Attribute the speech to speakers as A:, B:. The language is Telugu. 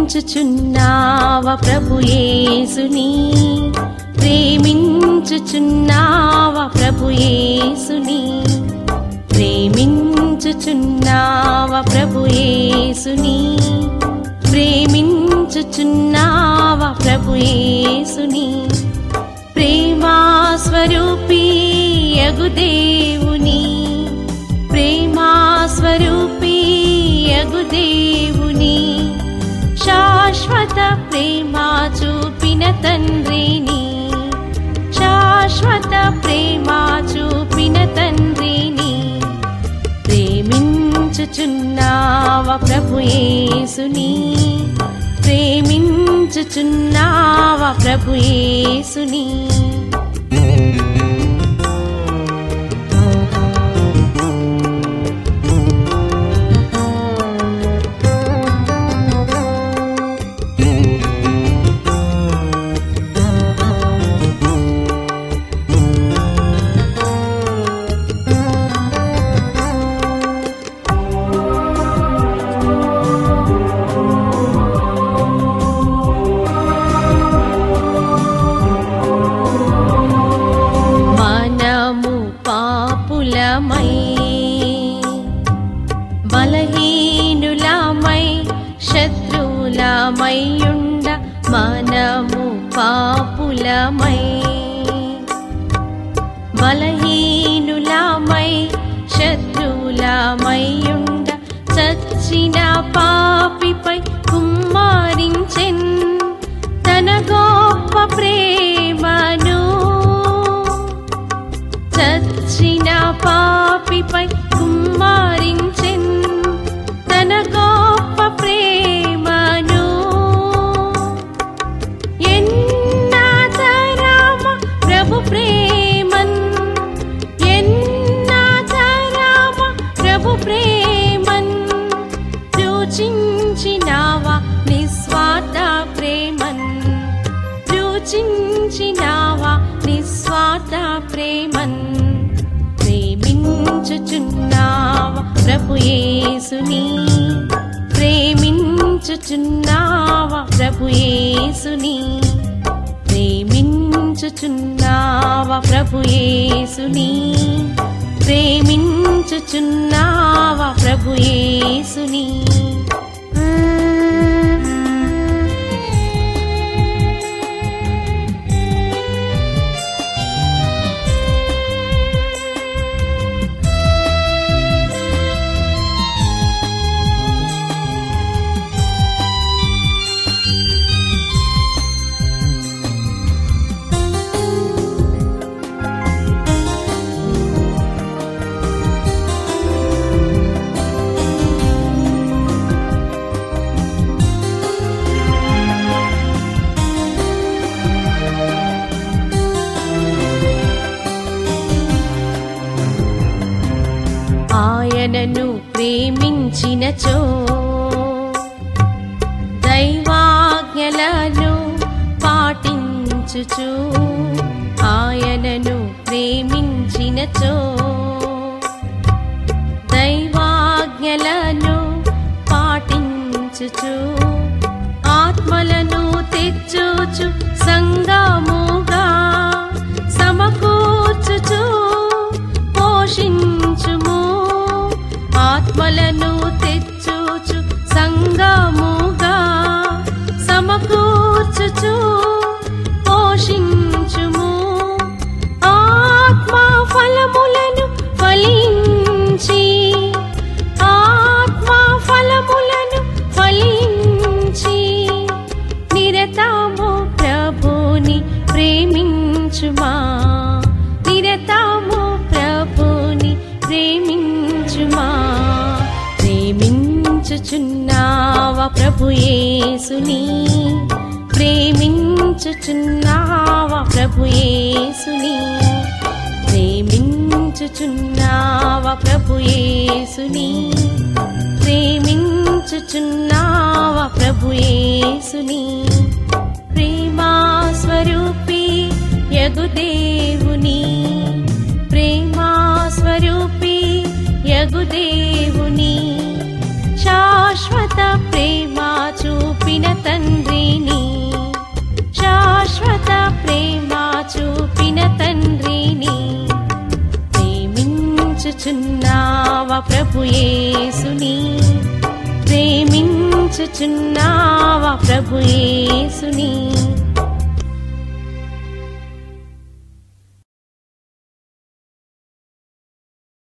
A: ప్రేమించుచున్నావ ప్రభు యేసుని ప్రేమించుచున్నావ ప్రభు యేసుని ప్రేమించుచున్నావ ప్రభు యేసుని ప్రేమించుచున్నావ ప్రభు యేసుని ప్రేమా స్వరూపీ యగు దేవుని ప్రేమా స్వరూపీ యగు దేవుని శాశ్వత ప్రేమ చూపిన తండ్రిని శాశ్వత ప్రేమ చూపిన తండ్రిని ప్రేమించుచున్నావ ప్రభు యేసుని ప్రేమించుచున్నావ ప్రభు యేసుని మనము పాపులమై బలహీనులమై శత్రులమై ఉండ మనము పాపులమై బలహీనులమై శత్రులమై ఉండ చచ్చిన పాపిపై కుమ్మారించెన్ తన గొప్ప ప్రేమను చచ్చిన పాపిపై కుమ్మారించెన్ తన గొప్ప ప్రేమను ఎన్నాతరామ ప్రభు ప్రేమన్ ఎన్నాతరామ ప్రభు ప్రేమన్ రుచించినావా నిస్వార్థ ప్రేమన్ రుచించినావా నిస్వార్థ ప్రేమన్ ప్రేమించుచున్నావ ప్రభు యేసుని ప్రేమించుచున్నావ ప్రభు యేసుని ప్రేమించుచున్నావ ప్రభు యేసుని ప్రేమించుచున్నావ ప్రభు యేసుని ఆయనను ప్రేమించినచో దైవాజ్ఞలను పాటించుచు ఆయనను ప్రేమించినచో దైవాజ్ఞలను పాటించుచు ఆత్మలను తెచ్చుచు సంగముగా సమకూర్చుచు పోషించుము ఆత్మలను తెచ్చుచు సంగముగా సమకూర్చుచు పోషించుము ఆత్మ ఫలములను ఫలించి ఆత్మ ఫలములను ఫలించి నిరతము ప్రభుని ప్రేమించుమా నిరతము ప్రభుని ప్రేమించుమా ప్రేమించుచున్నావ ప్రభు యేసుని ప్రేమించుచున్నావ ప్రభు యేసుని ప్రేమించుచున్నావ ప్రభు యేసుని ప్రేమించుచున్నావ ప్రభు యేసుని ప్రేమా స్వరూపి యగు దేవుని ప్రేమా స్వరూపి యగు దేవుని శాశ్వత ప్రేమ చూపిన ప్రేమించుచున్నావా ప్రభు యేసుని ప్రేమించుచున్నావా ప్రభు యేసుని